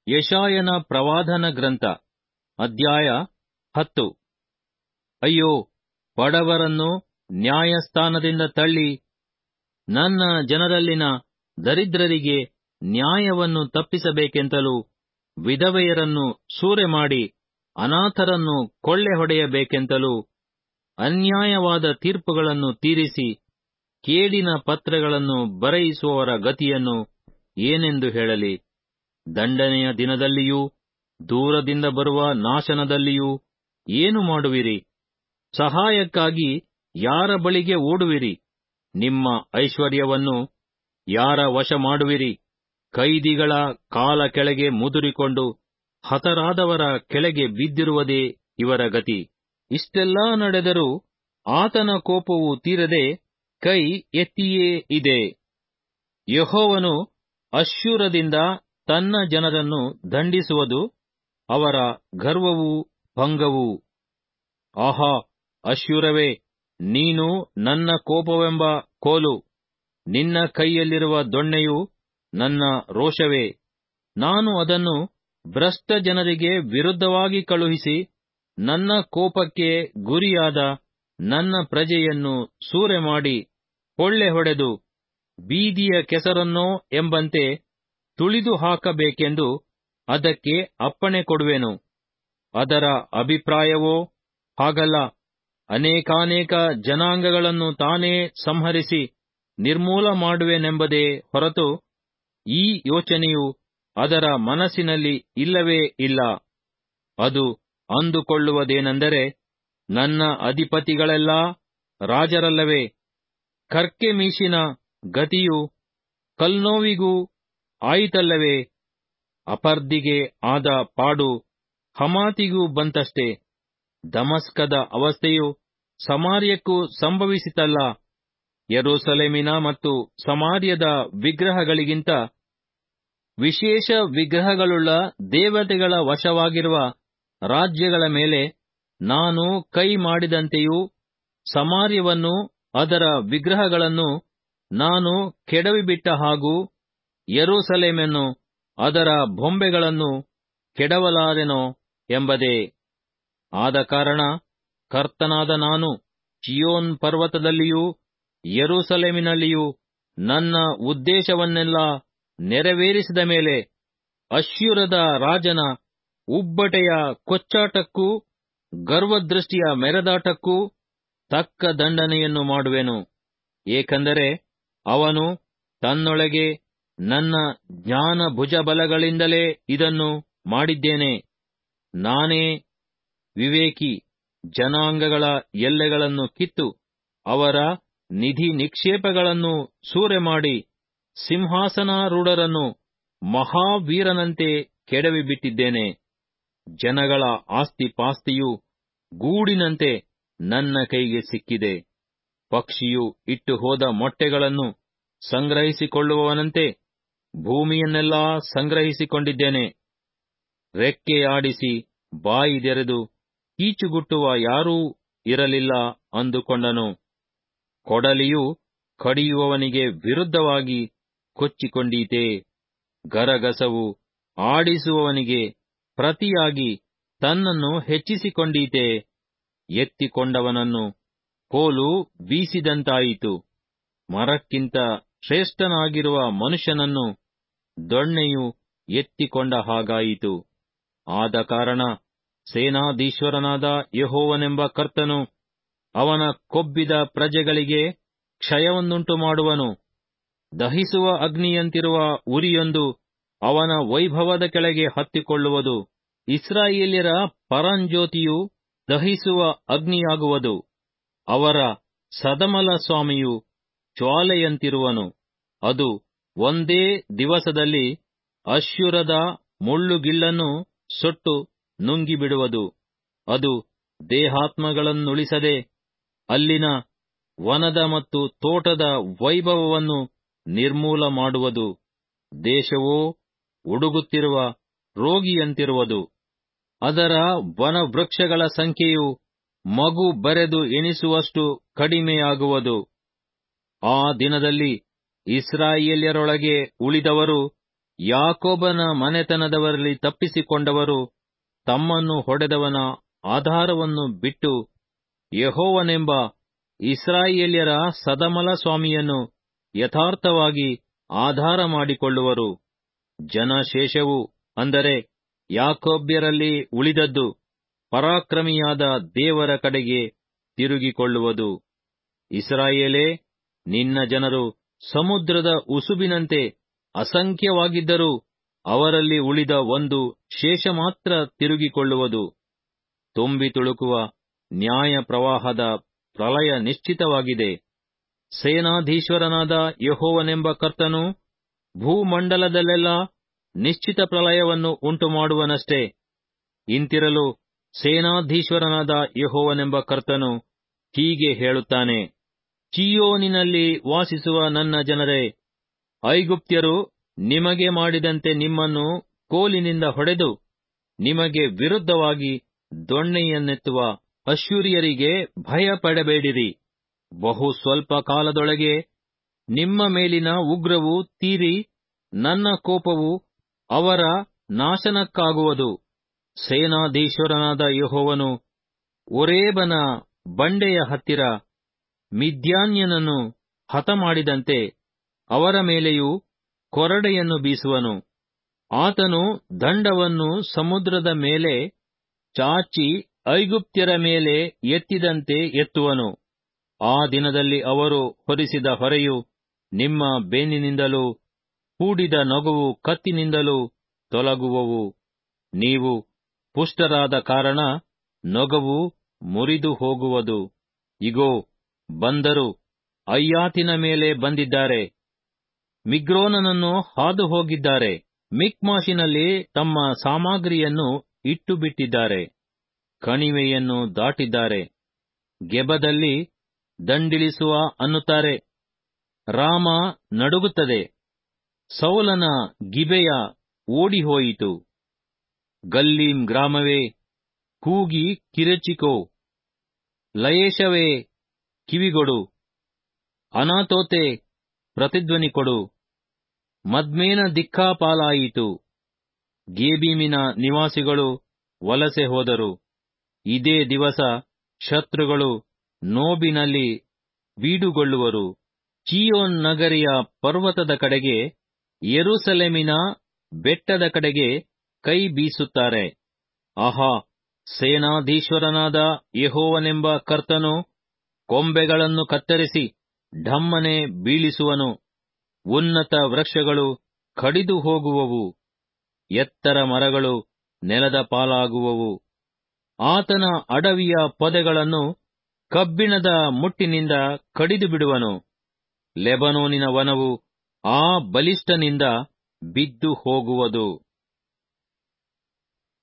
ಯಶಾಯನ ಪ್ರವಾದನ ಗ್ರಂಥ ಅಧ್ಯಾಯ ಹತ್ತು ಅಯ್ಯೋ ಬಡವರನ್ನು ನ್ಯಾಯಸ್ಥಾನದಿಂದ ತಳ್ಳಿ ನನ್ನ ಜನರಲ್ಲಿನ ದರಿದ್ರರಿಗೆ ನ್ಯಾಯವನ್ನು ತಪ್ಪಿಸಬೇಕೆಂತಲೂ ವಿಧವೆಯರನ್ನು ಸೂರೆಮಾಡಿ ಅನಾಥರನ್ನು ಕೊಳ್ಳೆ ಹೊಡೆಯಬೇಕೆಂತಲೂ ಅನ್ಯಾಯವಾದ ತೀರ್ಪುಗಳನ್ನು ತೀರಿಸಿ ಕೇಡಿನ ಪತ್ರಗಳನ್ನು ಬರೆಯಿಸುವವರ ಗತಿಯನ್ನು ಏನೆಂದು ಹೇಳಲಿ ದಂಡನೆಯ ದಿನದಲ್ಲಿಯೂ ದೂರದಿಂದ ಬರುವ ನಾಶನದಲ್ಲಿಯೂ ಏನು ಮಾಡುವಿರಿ ಸಹಾಯಕ್ಕಾಗಿ ಯಾರ ಬಳಿಗೆ ಓಡುವಿರಿ ನಿಮ್ಮ ಐಶ್ವರ್ಯವನ್ನು ಯಾರ ವಶ ಮಾಡುವಿರಿ ಕೈದಿಗಳ ಕಾಲ ಕೆಳಗೆ ಮುದುರಿಕೊಂಡು ಹತರಾದವರ ಕೆಳಗೆ ಬಿದ್ದಿರುವುದೇ ಇವರ ಗತಿ ಇಷ್ಟೆಲ್ಲಾ ನಡೆದರೂ ಆತನ ಕೋಪವು ತೀರದೆ ಕೈ ಎತ್ತಿಯೇ ಇದೆ ಯೆಹೋವನು ಅಶ್ಶೂರದಿಂದ ತನ್ನ ಜನರನ್ನು ದಂಡಿಸುವುದು ಅವರ ಗರ್ವವೂ ಭಂಗವೂ ಆಹಾ ಅಶ್ಶೂರವೇ ನೀನು ನನ್ನ ಕೋಪವೆಂಬ ಕೋಲು ನಿನ್ನ ಕೈಯಲ್ಲಿರುವ ದೊಣ್ಣೆಯು ನನ್ನ ರೋಷವೇ ನಾನು ಅದನ್ನು ಭ್ರಷ್ಟ ಜನರಿಗೆ ವಿರುದ್ಧವಾಗಿ ಕಳುಹಿಸಿ ನನ್ನ ಕೋಪಕ್ಕೆ ಗುರಿಯಾದ ನನ್ನ ಪ್ರಜೆಯನ್ನು ಸೂರೆಮಾಡಿ ಕೊಳ್ಳೆ ಹೊಡೆದು ಬೀದಿಯ ಕೆಸರನ್ನೋ ಎಂಬಂತೆ ತುಳಿದು ಹಾಕಬೇಕೆಂದು ಅದಕ್ಕೆ ಅಪ್ಪಣೆ ಕೊಡುವೆನು ಅದರ ಅಭಿಪ್ರಾಯವೋ ಹಾಗಲ್ಲ ಅನೇಕಾನೇಕ ಜನಾಂಗಗಳನ್ನು ತಾನೇ ಸಂಹರಿಸಿ ನಿರ್ಮೂಲ ಮಾಡುವೆನೆಂಬುದೇ ಹೊರತು ಈ ಯೋಚನೆಯು ಅದರ ಮನಸ್ಸಿನಲ್ಲಿ ಇಲ್ಲವೇ ಇಲ್ಲ ಅದು ಅಂದುಕೊಳ್ಳುವುದೇನೆಂದರೆ ನನ್ನ ಅಧಿಪತಿಗಳೆಲ್ಲಾ ರಾಜರಲ್ಲವೇ ಕರ್ಕೆಮೀಶಿನ ಗತಿಯು ಕಲ್ನೋವಿಗೂ ಆಯಿತಲ್ಲವೇ ಅಪರ್ದಿಗೆ ಆದ ಪಾಡು ಹಮಾತಿಗೂ ಬಂತಷ್ಟೇ ದಮಸ್ಕದ ಅವಸ್ಥೆಯು ಸಮಾರ್ಯಕ್ಕೂ ಸಂಭವಿಸಿತಲ್ಲ ಯೆರೂಸಲೇಮಿನ ಮತ್ತು ಸಮಾರ್ಯದ ವಿಗ್ರಹಗಳಿಗಿಂತ ವಿಶೇಷ ವಿಗ್ರಹಗಳುಳ್ಳ ದೇವತೆಗಳ ವಶವಾಗಿರುವ ರಾಜ್ಯಗಳ ಮೇಲೆ ನಾನು ಕೈ ಮಾಡಿದಂತೆಯೂ ಸಮಾರ್ಯವನ್ನು ಅದರ ವಿಗ್ರಹಗಳನ್ನು ನಾನು ಕೆಡವಿಬಿಟ್ಟ ಹಾಗೂ ಯೆರೂಸಲೇಮನ್ನು ಅದರ ಬೊಂಬೆಗಳನ್ನು ಕೆಡವಲಾರೆನೋ ಎಂಬುದೇ ಆದ ಕಾರಣ ಕರ್ತನಾದ ನಾನು ಚಿಯೋನ್ ಪರ್ವತದಲ್ಲಿಯೂ ಯೆರೂಸಲೇಮಿನಲ್ಲಿಯೂ ನನ್ನ ಉದ್ದೇಶವನ್ನೆಲ್ಲ ನೆರವೇರಿಸಿದ ಮೇಲೆ ಅಶ್ಯೂರದ ರಾಜನ ಉಬ್ಬಟೆಯ ಕೊಚ್ಚಾಟಕ್ಕೂ ಗರ್ವದೃಷ್ಟಿಯ ಮೆರೆದಾಟಕ್ಕೂ ತಕ್ಕ ದಂಡನೆಯನ್ನು ಮಾಡುವೆನು ಏಕೆಂದರೆ ಅವನು ತನ್ನೊಳಗೆ ನನ್ನ ಜ್ಞಾನ ಭುಜಬಲಗಳಿಂದಲೇ ಇದನ್ನು ಮಾಡಿದ್ದೇನೆ ನಾನೇ ವಿವೇಕಿ ಜನಾಂಗಗಳ ಎಲ್ಲೆಗಳನ್ನು ಕಿತ್ತು ಅವರ ನಿಧಿ ನಿಕ್ಷೇಪಗಳನ್ನು ಸೂರೆಮಾಡಿ ಸಿಂಹಾಸನಾರೂಢರನ್ನು ಮಹಾವೀರನಂತೆ ಕೆಡವಿಬಿಟ್ಟಿದ್ದೇನೆ ಜನಗಳ ಆಸ್ತಿಪಾಸ್ತಿಯು ಗೂಡಿನಂತೆ ನನ್ನ ಕೈಗೆ ಸಿಕ್ಕಿದೆ ಪಕ್ಷಿಯು ಇಟ್ಟು ಹೋದ ಮೊಟ್ಟೆಗಳನ್ನು ಸಂಗ್ರಹಿಸಿಕೊಳ್ಳುವವನಂತೆ ಭೂಮಿಯನ್ನೆಲ್ಲಾ ಸಂಗ್ರಹಿಸಿಕೊಂಡಿದ್ದೇನೆ ರೆಕ್ಕೆಯಾಡಿಸಿ ಬಾಯಿದೆರೆದು ಕೀಚುಗುಟ್ಟುವ ಯಾರೂ ಇರಲಿಲ್ಲ ಅಂದುಕೊಂಡನು ಕೊಡಲಿಯು ಕಡಿಯುವವನಿಗೆ ವಿರುದ್ಧವಾಗಿ ಕೊಚ್ಚಿಕೊಂಡೀತೆ ಗರಗಸವು ಆಡಿಸುವವನಿಗೆ ಪ್ರತಿಯಾಗಿ ತನ್ನನ್ನು ಹೆಚ್ಚಿಸಿಕೊಂಡೀತೆ ಎತ್ತಿಕೊಂಡವನನ್ನು ಕೋಲು ಬೀಸಿದಂತಾಯಿತು ಮರಕ್ಕಿಂತ ಶ್ರೇಷ್ಠನಾಗಿರುವ ಮನುಷ್ಯನನ್ನು ದೊಣ್ಣೆಯು ಎತ್ತಿಕೊಂಡ ಹಾಗಾಯಿತು ಆದ ಕಾರಣ ಸೇನಾಧೀಶ್ವರನಾದ ಯೆಹೋವನೆಂಬ ಕರ್ತನು ಅವನ ಕೊಬ್ಬಿದ ಪ್ರಜೆಗಳಿಗೆ ಕ್ಷಯವನ್ನುಂಟು ಮಾಡುವನು ದಹಿಸುವ ಅಗ್ನಿಯಂತಿರುವ ಉರಿಯೊಂದು ಅವನ ವೈಭವದ ಕೆಳಗೆ ಹತ್ತಿಕೊಳ್ಳುವುದು ಇಸ್ರಾಯೇಲ್ಯರ ಪರಂಜ್ಯೋತಿಯು ದಹಿಸುವ ಅಗ್ನಿಯಾಗುವುದು ಅವರ ಸದಮಲ ಸ್ವಾಮಿಯು ಜ್ವಾಲೆಯಂತಿರುವನು ಅದು ಒಂದೇ ದಿವಸದಲ್ಲಿ ಅಶ್ಯುರದ ಮುಳ್ಳುಗಿಳ್ಳನ್ನು ಸೊಟ್ಟು ನುಂಗಿಬಿಡುವುದು ಅದು ದೇಹಾತ್ಮಗಳನ್ನುಳಿಸದೆ ಅಲ್ಲಿನ ವನದ ಮತ್ತು ತೋಟದ ವೈಭವವನ್ನು ನಿರ್ಮೂಲ ಮಾಡುವುದು ದೇಶವೋ ಉಡುಗುತ್ತಿರುವ ರೋಗಿಯಂತಿರುವುದು ಅದರ ವನವೃಕ್ಷಗಳ ಸಂಖ್ಯೆಯು ಮಗು ಬರೆದು ಎಣಿಸುವಷ್ಟು ಕಡಿಮೆಯಾಗುವುದು ಆ ದಿನದಲ್ಲಿ ಇಸ್ರಾಯೇಲ್ಯರೊಳಗೆ ಉಳಿದವರು ಯಾಕೋಬನ ಮನೆತನದವರಲ್ಲಿ ತಪ್ಪಿಸಿಕೊಂಡವರು ತಮ್ಮನ್ನು ಹೊಡೆದವನ ಆಧಾರವನ್ನು ಬಿಟ್ಟು ಯಹೋವನೆಂಬ ಇಸ್ರಾಯೇಲ್ಯರ ಸದಮಲ ಸ್ವಾಮಿಯನ್ನು ಯಥಾರ್ಥವಾಗಿ ಆಧಾರ ಮಾಡಿಕೊಳ್ಳುವರು ಜನಶೇಷವು ಅಂದರೆ ಯಾಕೋಬ್ಯರಲ್ಲಿ ಉಳಿದದ್ದು ಪರಾಕ್ರಮಿಯಾದ ದೇವರ ಕಡೆಗೆ ತಿರುಗಿಕೊಳ್ಳುವುದು ಇಸ್ರಾಯೇಲೇ ನಿನ್ನ ಜನರು ಸಮುದ್ರದ ಉಸುಬಿನಂತೆ ಅಸಂಖ್ಯವಾಗಿದ್ದರೂ ಅವರಲ್ಲಿ ಉಳಿದ ಒಂದು ಶೇಷ ಮಾತ್ರ ತಿರುಗಿಕೊಳ್ಳುವುದು ತುಂಬಿ ತುಳುಕುವ ನ್ಯಾಯ ಪ್ರವಾಹದ ಪ್ರಳಯ ನಿಶ್ಚಿತವಾಗಿದೆ ಸೇನಾಧೀಶ್ವರನಾದ ಯಹೋವನೆಂಬ ಕರ್ತನು ಭೂಮಂಡಲದಲ್ಲೆಲ್ಲ ನಿಶ್ಚಿತ ಪ್ರಳಯವನ್ನು ಉಂಟುಮಾಡುವನಷ್ಟೇ ಇಂತಿರಲು ಸೇನಾಧೀಶ್ವರನಾದ ಯಹೋವನೆಂಬ ಕರ್ತನು ಹೀಗೆ ಹೇಳುತ್ತಾನೆ ಚಿಯೋನಿನಲ್ಲಿ ವಾಸಿಸುವ ನನ್ನ ಜನರೇ ಐಗುಪ್ತ್ಯರು ನಿಮಗೆ ಮಾಡಿದಂತೆ ನಿಮ್ಮನ್ನು ಕೋಲಿನಿಂದ ಹೊಡೆದು ನಿಮಗೆ ವಿರುದ್ಧವಾಗಿ ದೊಣ್ಣೆಯನ್ನೆತ್ತುವ ಅಶ್ಶೂರಿಯರಿಗೆ ಭಯಪಡಬೇಡಿರಿ ಬಹು ಸ್ವಲ್ಪ ಕಾಲದೊಳಗೆ ನಿಮ್ಮ ಮೇಲಿನ ಉಗ್ರವು ತೀರಿ ನನ್ನ ಕೋಪವು ಅವರ ನಾಶನಕ್ಕಾಗುವುದು ಸೇನಾಧೀಶ್ವರನಾದ ಯಹೋವನು ಒರೇಬನ ಬಂಡೆಯ ಹತ್ತಿರ ಮಿದ್ಯಾನ್ಯನನ್ನು ಹತಮಾಡಿದಂತೆ ಅವರ ಮೇಲೆಯೂ ಕೊರಡೆಯನ್ನು ಬೀಸುವನು ಆತನು ದಂಡವನ್ನು ಸಮುದ್ರದ ಮೇಲೆ ಚಾಚಿ ಐಗುಪ್ತ್ಯರ ಮೇಲೆ ಎತ್ತಿದಂತೆ ಎತ್ತುವನು ಆ ದಿನದಲ್ಲಿ ಅವರು ಹೊರಿಸಿದ ಹೊರೆಯು ನಿಮ್ಮ ಬೆನ್ನಿನಿಂದಲೂ ಹೂಡಿದ ನಗುವು ಕತ್ತಿನಿಂದಲೂ ತೊಲಗುವವು ನೀವು ಪುಷ್ಟರಾದ ಕಾರಣ ನೊಗವು ಮುರಿದು ಹೋಗುವುದು ಇಗೋ ಬಂದರು ಅಯ್ಯಾತಿನ ಮೇಲೆ ಬಂದಿದ್ದಾರೆ ಮಿಗ್ರೋನನನ್ನು ಹಾದು ಹೋಗಿದ್ದಾರೆ ಮಿಕ್ಮಾಶಿನಲ್ಲಿ ತಮ್ಮ ಸಾಮಗ್ರಿಯನ್ನು ಇಟ್ಟು ಬಿಟ್ಟಿದ್ದಾರೆ ಕಣಿವೆಯನ್ನು ದಾಟಿದ್ದಾರೆ ಗೆಬದಲ್ಲಿ ದಂಡಿಳಿಸುವ ಅನ್ನುತ್ತಾರೆ ರಾಮ ನಡುಗುತ್ತದೆ ಸೌಲನ ಗಿಬೆಯ ಓಡಿಹೋಯಿತು ಗಲ್ಲೀಂ ಗ್ರಾಮವೇ ಕೂಗಿ ಕಿರಚಿಕೋ ಲಯೇಶವೇ ಕಿವಿಗೊಡು ಅನಾತೋತೆ ಪ್ರತಿಧ್ವನಿ ಕೊಡು ಮದ್ಮೇನ ದಿಕ್ಕಾಪಾಲಾಯಿತು ಗೇಬೀಮಿನ ನಿವಾಸಿಗಳು ವಲಸೆ ಹೋದರು ಇದೇ ದಿವಸ ಶತ್ರುಗಳು ನೋಬಿನಲ್ಲಿ ಬೀಡುಗೊಳ್ಳುವರು ಚಿಯೋನ್ ನಗರಿಯ ಪರ್ವತದ ಕಡೆಗೆ ಯೆರೂಸಲೇಮಿನ ಬೆಟ್ಟದ ಕಡೆಗೆ ಕೈ ಬೀಸುತ್ತಾರೆ ಆಹಾ ಸೇನಾಧೀಶ್ವರನಾದ ಯಹೋವನೆಂಬ ಕರ್ತನು ಕೊಂಬೆಗಳನ್ನು ಕತ್ತರಿಸಿ ಢಮ್ಮನೆ ಬೀಳಿಸುವನು ಉನ್ನತ ವೃಕ್ಷಗಳು ಕಡಿದು ಹೋಗುವವು ಎತ್ತರ ಮರಗಳು ನೆಲದ ಪಾಲಾಗುವವು ಆತನ ಅಡವಿಯ ಪೊದೆಗಳನ್ನು ಕಬ್ಬಿಣದ ಮುಟ್ಟಿನಿಂದ ಕಡಿದು ಬಿಡುವನು ಲೆಬನೋನಿನ ವನವು ಆ ಬಲಿಷ್ಠನಿಂದ ಬಿದ್ದು ಹೋಗುವುದು